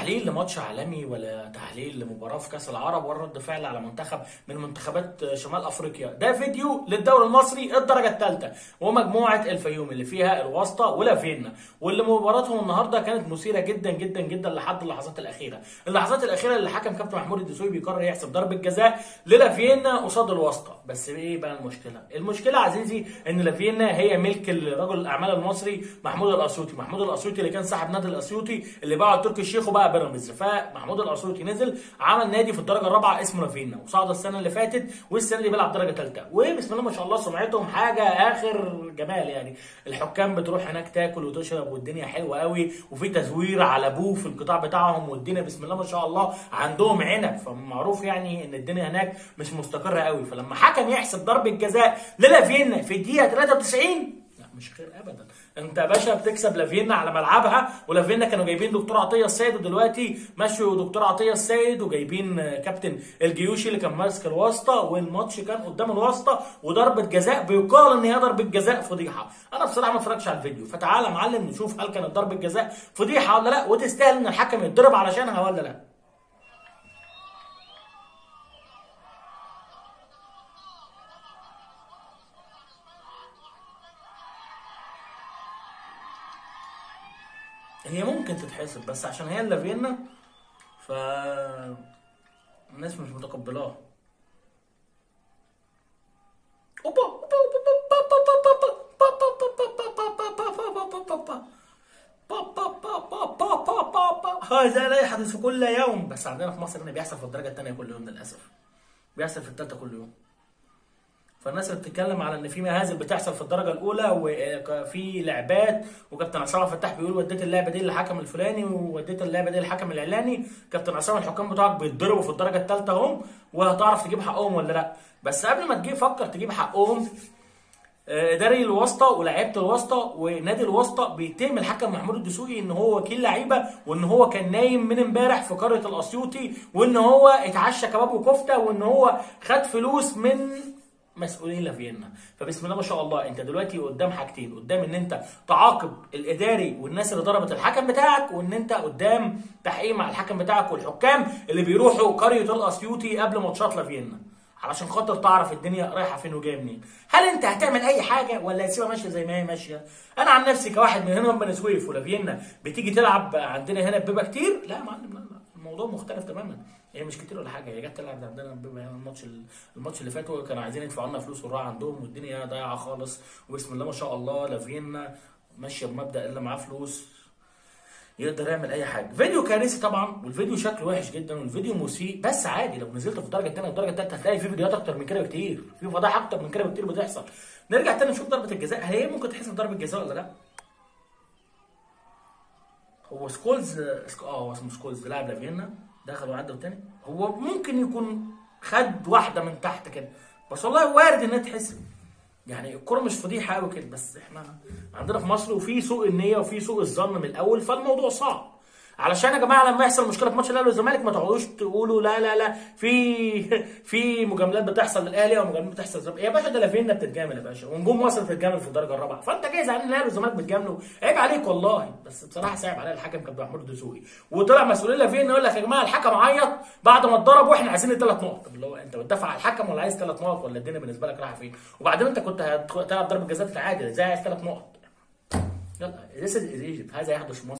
تحليل لماتش عالمي ولا تحليل لمباراه في كاس العرب ولا رد فعل على منتخب من منتخبات شمال افريقيا ده فيديو للدوري المصري الدرجه الثالثه ومجموعه الفيوم اللي فيها الواسطه ولافينا واللي مباراتهم النهارده كانت مثيره جدا جدا جدا لحد اللحظات الاخيره اللحظات الاخيره اللي حكم كابتن محمود الدسوقي بيقرر يحسب ضربه جزاء للافينا قصاد الواسطه بس ايه بقى المشكله المشكله عزيزي ان لافينا هي ملك رجل الاعمال المصري محمود الاسيوطي محمود الاسيوطي اللي كان صاحب نادي الاسيوطي اللي باعه تركي الشيخ وبقى بيراميدز فمحمود الاسيوطي نزل عمل نادي في الدرجه الرابعه اسمه لافينا وصعد السنه اللي فاتت والسنه دي بيلعب درجه ثالثه وبسم الله ما شاء الله سمعتهم حاجه اخر جمال يعني الحكام بتروح هناك تاكل وتشرب والدنيا حلوه قوي وفي تزوير على ابوه في القطاع بتاعهم والدنيا بسم الله ما شاء الله عندهم عنب فمعروف يعني ان الدنيا هناك مش مستقره قوي فلما حكم يحسب ضربه جزاء للافينا في الدقيقه 93 لا مش خير ابدا انت يا باشا بتكسب لافينا على ملعبها ولافينا كانوا جايبين دكتور عطيه السيد ودلوقتي مشوا دكتور عطيه السيد وجايبين كابتن الجيوشي اللي كان ماسك الواسطه والماتش كان قدام الواسطه وضربه جزاء بيقال ان هي ضربه جزاء فضيحه انا بصراحه ما اتفرجتش على الفيديو فتعالى يا معلم نشوف هل كانت ضربه جزاء فضيحه ولا لا وتستاهل ان الحكم يتضرب علشانها ولا لا هي ممكن تتحسب بس عشان هي اللي فينا ف الناس مش متقبلاها اوبا هذا لا يحدث كل يوم بس عندنا في مصر هنا بيحصل في الدرجه الثانيه كل يوم للاسف بيحصل في الثالثه كل يوم فالناس اللي بتتكلم على ان في مهازل بتحصل في الدرجه الاولى وفي لعبات وكابتن عصام فتاح بيقول وديت اللعبه دي للحكم الفلاني ووديت اللعبه دي للحكم الاعلاني كابتن عصام الحكام بتوعك بيتضربوا في الدرجه الثالثه اهم وهتعرف تجيب حقهم ولا لا بس قبل ما تجيب فكر تجيب حقهم اداري الواسطه ولاعيبه الواسطه ونادي الواسطه بيتهم الحكم محمود الدسوقي ان هو وكيل لعيبه وان هو كان نايم من امبارح في قريه الاسيوطي وان هو اتعشى كباب وكفته وان هو خد فلوس من مسؤولين لافينا فبسم الله ما شاء الله انت دلوقتي قدام حاجتين قدام ان انت تعاقب الاداري والناس اللي ضربت الحكم بتاعك وان انت قدام تحقيق مع الحكم بتاعك والحكام اللي بيروحوا قريه الاسيوطي قبل ماتشات لافينا علشان خاطر تعرف الدنيا رايحه فين وجايه منين هل انت هتعمل اي حاجه ولا هتسيبها ماشيه زي ما هي ماشيه انا عن نفسي كواحد من هنا من بني سويف ولافينا بتيجي تلعب عندنا هنا بيبقى كتير لا يا معلم لا لا الموضوع مختلف تماما هي مش كتير ولا حاجه هي جت تلعب عندنا الماتش الماتش اللي فات كانوا عايزين يدفعوا لنا فلوس والراعي عندهم والدنيا ضايعه خالص وبسم الله ما شاء الله لافينا ماشيه بمبدا اللي معاه فلوس يقدر يعمل اي حاجه فيديو كارثي طبعا والفيديو شكله وحش جدا والفيديو مسيء بس عادي لو نزلت في الدرجه الثانيه والدرجه الثالثه هتلاقي في فيديوهات اكتر من كده بكتير في فضايح اكتر من كده بكتير بتحصل نرجع تاني نشوف ضربه الجزاء هل هي ممكن تحسب ضربه جزاء ولا لا هو سكولز اه هو اسمه سكولز لاعب لافينا دخل وعدى تاني هو ممكن يكون خد واحده من تحت كده بس والله وارد انها تحسب يعني الكرة مش فضيحة قوي كده بس احنا عندنا في مصر وفي سوء النية وفي سوء الظن من الأول فالموضوع صعب علشان يا جماعه لما يحصل مشكله في ماتش الاهلي والزمالك ما تقعدوش تقولوا لا لا لا في في مجاملات بتحصل للاهلي او مجاملات بتحصل للزمالك يا باشا ده لافينا بتتجامل يا باشا ونجوم مصر بتتجامل في الدرجه الرابعه فانت جاي زعلان الاهلي والزمالك بتجاملوا عيب عليك والله بس بصراحه صعب عليا الحكم كابتن محمود الدسوقي وطلع مسؤولين لافينا يقول لك يا جماعه الحكم عيط بعد ما اتضرب واحنا عايزين الثلاث نقط طب اللي هو انت بتدافع على الحكم ولا عايز ثلاث نقط ولا الدنيا بالنسبه لك رايحه فين وبعدين انت كنت هتلعب ضربه جزاء عادي ازاي عايز ثلاث نقط يلا هذا يحدث في مصر